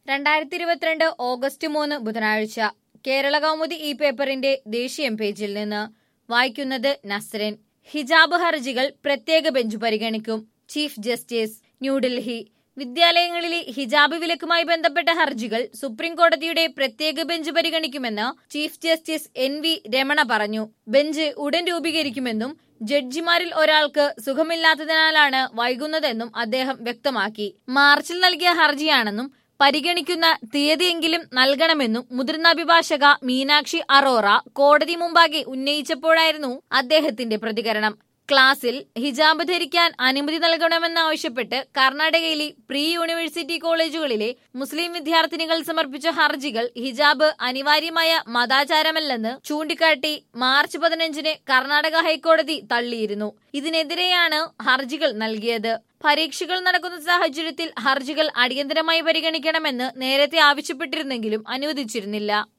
രണ്ടായിരത്തി ഇരുപത്തിരണ്ട് ഓഗസ്റ്റ് മൂന്ന് ബുധനാഴ്ച കേരള കൗമുദി ഈ പേപ്പറിന്റെ ദേശീയ പേജിൽ നിന്ന് വായിക്കുന്നത് നസ്രൻ ഹിജാബ് ഹർജികൾ പ്രത്യേക ബെഞ്ച് പരിഗണിക്കും ചീഫ് ജസ്റ്റിസ് ന്യൂഡൽഹി വിദ്യാലയങ്ങളിലെ ഹിജാബ് വിലക്കുമായി ബന്ധപ്പെട്ട ഹർജികൾ സുപ്രീം കോടതിയുടെ പ്രത്യേക ബെഞ്ച് പരിഗണിക്കുമെന്ന് chief justice N V Ramana പറഞ്ഞു ബെഞ്ച് ഉടൻ രൂപീകരിക്കുമെന്നും ജഡ്ജിമാരിൽ ഒരാൾക്ക് സുഖമില്ലാത്തതിനാലാണ് വൈകുന്നതെന്നും അദ്ദേഹം വ്യക്തമാക്കി മാർച്ചിൽ നൽകിയ ഹർജിയാണെന്നും പരിഗണിക്കുന്ന തീയതിയെങ്കിലും നൽകണമെന്നും മുതിർന്ന അഭിഭാഷക മീനാക്ഷി അറോറ കോടതി മുമ്പാകെ ഉന്നയിച്ചപ്പോഴായിരുന്നു അദ്ദേഹത്തിന്റെ പ്രതികരണം ക്ലാസിൽ ഹിജാബ് ധരിക്കാൻ അനുമതി നൽകണമെന്നാവശ്യപ്പെട്ട് കർണാടകയിലെ പ്രീ യൂണിവേഴ്സിറ്റി കോളേജുകളിലെ മുസ്ലിം വിദ്യാർത്ഥിനികൾ സമർപ്പിച്ച ഹർജികൾ ഹിജാബ് അനിവാര്യമായ മതാചാരമല്ലെന്ന് ചൂണ്ടിക്കാട്ടി മാർച്ച് പതിനഞ്ചിന് കർണാടക ഹൈക്കോടതി തള്ളിയിരുന്നു ഇതിനെതിരെയാണ് ഹർജികൾ നൽകിയത് പരീക്ഷകൾ നടക്കുന്ന സാഹചര്യത്തിൽ ഹർജികൾ അടിയന്തരമായി പരിഗണിക്കണമെന്ന് നേരത്തെ ആവശ്യപ്പെട്ടിരുന്നെങ്കിലും അനുവദിച്ചിരുന്നില്ല